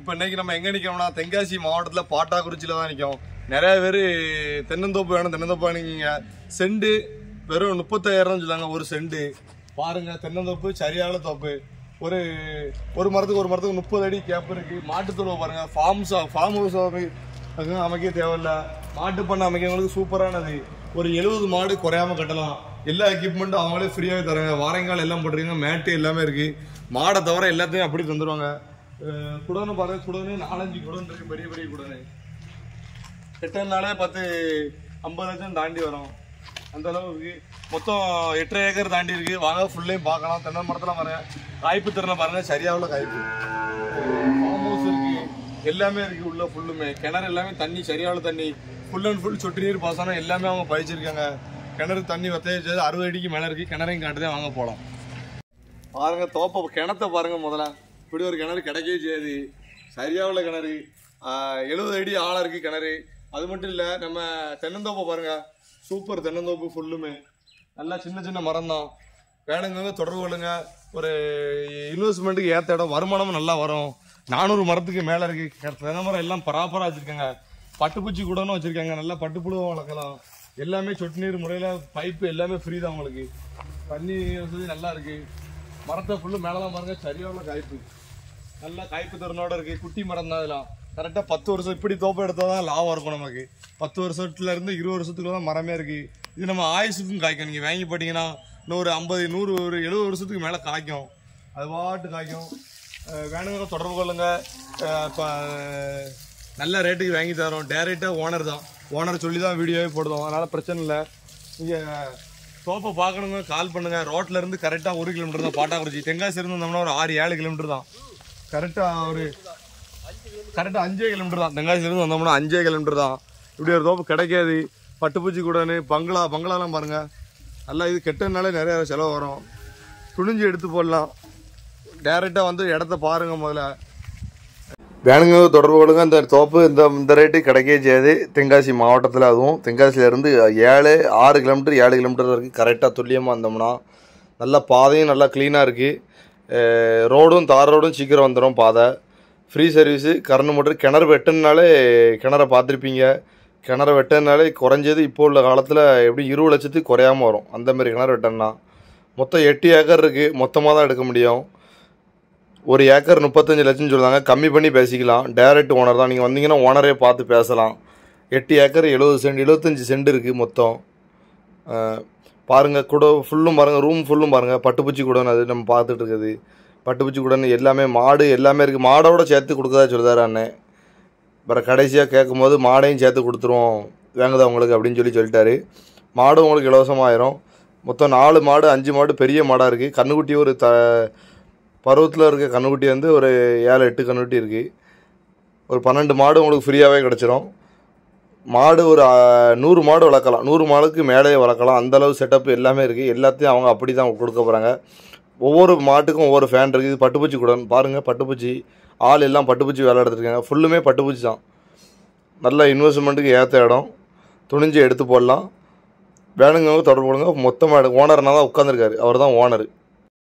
இப்போ இன்னைக்கு நம்ம எங்க நிக்கிறோம்னா தென்காசி மாவட்டத்தில் பாட்டாக்குறிச்சியில தான் நிற்கும் நிறைய பேர் தென்னந்தோப்பு வேணும் தென்னந்தோப்பு வேணுங்க செண்டு வெறும் முப்பத்தாயிரம் சொல்லுவாங்க ஒரு செண்டு பாருங்க தென்னந்தோப்பு சரியான தோப்பு ஒரு ஒரு மரத்துக்கு ஒரு மரத்துக்கு முப்பது அடி கேப் இருக்கு மாட்டுத்தொழுவை பாருங்க ஃபார்ம் ஃபார்ம் ஹவுஸ் அதுவும் அமைக்க தேவையில்ல மாட்டு பண்ண அமைக்கிறவங்களுக்கு சூப்பரானது ஒரு எழுபது மாடு குறையாம கட்டலாம் எல்லா எக்யூப்மெண்ட்டும் அவங்களே ஃப்ரீயாகவே தராங்க வாரங்கால் எல்லாம் போட்டுருக்காங்க மேட்டு எல்லாமே இருக்கு மாடை தவிர எல்லாத்தையும் அப்படி தந்துருவாங்க அஹ் குடோன்னு பாருங்க குடோனு நாலஞ்சு குடோன் இருக்கு பெரிய பெரிய குடோனு எட்டனாலே பத்து ஐம்பது லட்சம் தாண்டி வரும் அந்த அளவு இருக்கு மொத்தம் எட்டரை ஏக்கர் தாண்டி இருக்கு வாங்க ஃபுல்லையும் பார்க்கலாம் தென்னை மரத்துல பாருங்க காய்ப்பு திறனை பாருங்க சரியா உள்ள காய்ப்பு ஃபார்ம் ஹவுஸ் இருக்கு எல்லாமே இருக்கு உள்ள ஃபுல்லுமே கிணறு எல்லாமே தண்ணி சரியான தண்ணி ஃபுல் அண்ட் ஃபுல் சொட்டு நீர் பாசனம் எல்லாமே அவங்க பயிச்சிருக்காங்க கிணறு தண்ணி வத்தைய அறுபது அடிக்கு மேல இருக்கு கிணறையும் காட்டுதே வாங்க போலாம் பாருங்க தோப்ப கிணத்த பாருங்க முதல்ல இப்படி ஒரு கிணறு கிடைக்கவே செய்யாது சரியா உள்ள கிணறு எழுபது அடி ஆழம் இருக்கு கிணறு அது மட்டும் இல்ல நம்ம தென்னந்தோப்பை பாருங்க சூப்பர் தென்னந்தோப்பு ஃபுல்லுமே நல்லா சின்ன சின்ன மரம் தான் வேணுங்க தொடர்பு கொள்ளுங்க ஒரு இன்வெஸ்ட்மெண்ட்டுக்கு ஏற்ற இடம் வருமானமும் நல்லா வரும் நானூறு மரத்துக்கு மேலே இருக்கு தென்னை மரம் எல்லாம் பராப்பராக வச்சிருக்காங்க பட்டுப்பூச்சி கூடன்னு வச்சிருக்காங்க நல்லா பட்டுப்புழுவும் வளர்க்கலாம் எல்லாமே சொட்டு நீர் முறையில் பைப்பு எல்லாமே ஃப்ரீ தான் உங்களுக்கு தண்ணி வசதி நல்லா இருக்கு மரத்தை ஃபுல்லு மேலதான் பாருங்க சரியான காய்ப்பு நல்லா காய்ப்பு திறனோட இருக்கு குட்டி மரம் தான் இதெல்லாம் கரெக்டாக பத்து வருஷம் இப்படி தோப்பு எடுத்தால் தான் லாபம் இருக்கும் நமக்கு பத்து வருஷத்துல இருந்து இருபது வருஷத்துக்குள்ள தான் மரமே இருக்கு இது நம்ம ஆயுசுக்கும் காய்க்கும் நீங்கள் வாங்கி போட்டீங்கன்னா இன்னும் ஒரு ஐம்பது நூறு ஒரு எழுபது வருஷத்துக்கு மேலே காய்க்கும் அது பாட்டு காய்க்கும் அஹ் வேணுங்கிற தொடர்பு கொள்ளுங்க அஹ் ப- நல்ல ரேட்டுக்கு வாங்கி தரோம் டேரெக்டாக ஓனர் தான் ஓனர் சொல்லி தான் வீடியோவே போடுவோம் அதனால் பிரச்சனை இல்லை நீங்கள் தோப்பை பார்க்கணுங்க கால் பண்ணுங்க ரோட்ல இருந்து கரெக்டாக ஒரு கிலோமீட்டர் தான் பாட்டாக்குறிச்சி தென்காசி இருந்து வந்தோம்னா ஒரு ஆறு ஏழு கிலோமீட்டர் தான் கரெக்டாக ஒரு கரெக்டாக அஞ்சே கிலோமீட்டர் தான் தென்காசில இருந்து வந்தோம்னா அஞ்சே கிலோமீட்டர் தான் இப்படி ஒரு தோப்பு கிடைக்காது பட்டுப்பூச்சி கூடன்னு பங்களா பங்களாலாம் பாருங்க நல்லா இது கெட்டதுனால நிறைய செலவு வரும் துணிஞ்சு எடுத்து போடலாம் டேரெக்டாக வந்து இடத்த பாருங்க முதல்ல வேணுங்க தொடர்பு கொள்ளுங்க இந்த தோப்பு இந்த இந்த ரேட்டு கிடைக்கவே செய்யாது தென்காசி மாவட்டத்தில் அதுவும் தென்காசியிலேருந்து ஏழு ஆறு கிலோமீட்டர் ஏழு கிலோமீட்டர் வரைக்கும் கரெக்டாக துல்லியமாக வந்தோம்னா நல்லா பாதையும் நல்லா க்ளீனாக இருக்குது ரோடும் தார் ரோடும் சீக்கிரம் வந்துடும் பாதை ஃப்ரீ சர்வீஸு கரண்ட் மோட்டர் கிணறு வெட்டுனாலே கிணற பார்த்துருப்பீங்க கிணறு வெட்டினாலே குறைஞ்சது இப்போ உள்ள காலத்தில் எப்படி இருபது லட்சத்துக்கு குறையாம வரும் அந்த மாதிரி கிணறு வெட்டணும்னா மொத்தம் எட்டு ஏக்கர் இருக்குது மொத்தமாக தான் எடுக்க முடியும் ஒரு ஏக்கர் முப்பத்தஞ்சு லட்சம் சொல்லுவாங்க கம்மி பண்ணி பேசிக்கலாம் டைரக்ட் ஓனர் தான் நீங்கள் வந்தீங்கன்னா ஓனரே பார்த்து பேசலாம் எட்டு ஏக்கர் எழுபது சென்ட் எழுபத்தஞ்சி சென்ட் இருக்குது மொத்தம் அஹ், பாருங்க கூட ஃபுல்லும் பாருங்க ரூம் ஃபுல்லும் பாருங்க பட்டுப்பூச்சி கூடன்னு அது நம்ம பார்த்துட்டு இருக்குது பட்டுப்பூச்சி கூடன்னு எல்லாமே மாடு எல்லாமே இருக்குது மாடோட சேர்த்து கொடுக்கதா சொல்லுதாரு அண்ணே அப்புறம் கடைசியாக கேட்கும்போது மாடையும் சேர்த்து கொடுத்துருவோம் வேங்குதா உங்களுக்கு அப்படின்னு சொல்லி சொல்லிட்டாரு மாடும் உங்களுக்கு இலவசமாயிரும் மொத்தம் நாலு மாடு அஞ்சு மாடு பெரிய மாடாக இருக்குது கண்ணுக்குட்டி ஒரு த பருவத்தில் இருக்க கண்ணுக்குட்டி வந்து ஒரு ஏழு எட்டு கண்ணுக்குட்டி இருக்குது ஒரு பன்னெண்டு மாடு உங்களுக்கு ஃப்ரீயாகவே கிடச்சிரும் மாடு ஒரு ஆ, நூறு மாடு வளர்க்கலாம் நூறு மாடுக்கு மேலேயே வளர்க்கலாம் அந்த அளவு செட்டப் எல்லாமே இருக்குது எல்லாத்தையும் அவங்க அப்படி தான் கொடுக்க போகிறாங்க ஒவ்வொரு மாட்டுக்கும் ஒவ்வொரு ஃபேன் இருக்குது இது பட்டுப்பூச்சி கூட பாருங்கள் பட்டுப்பூச்சி ஆள் எல்லாம் பட்டுப்பூச்சி வேலை எடுத்துருக்காங்க ஃபுல்லுமே பட்டுப்பூச்சி தான் நல்ல இன்வெஸ்ட்மெண்ட்டுக்கு ஏற்ற இடம் துணிஞ்சு எடுத்து போடலாம் வேணுங்க தொடர்பு கொடுங்க மொத்தமாக ஓனர்னா தான் உட்காந்துருக்காரு அவர் தான் ஓனர்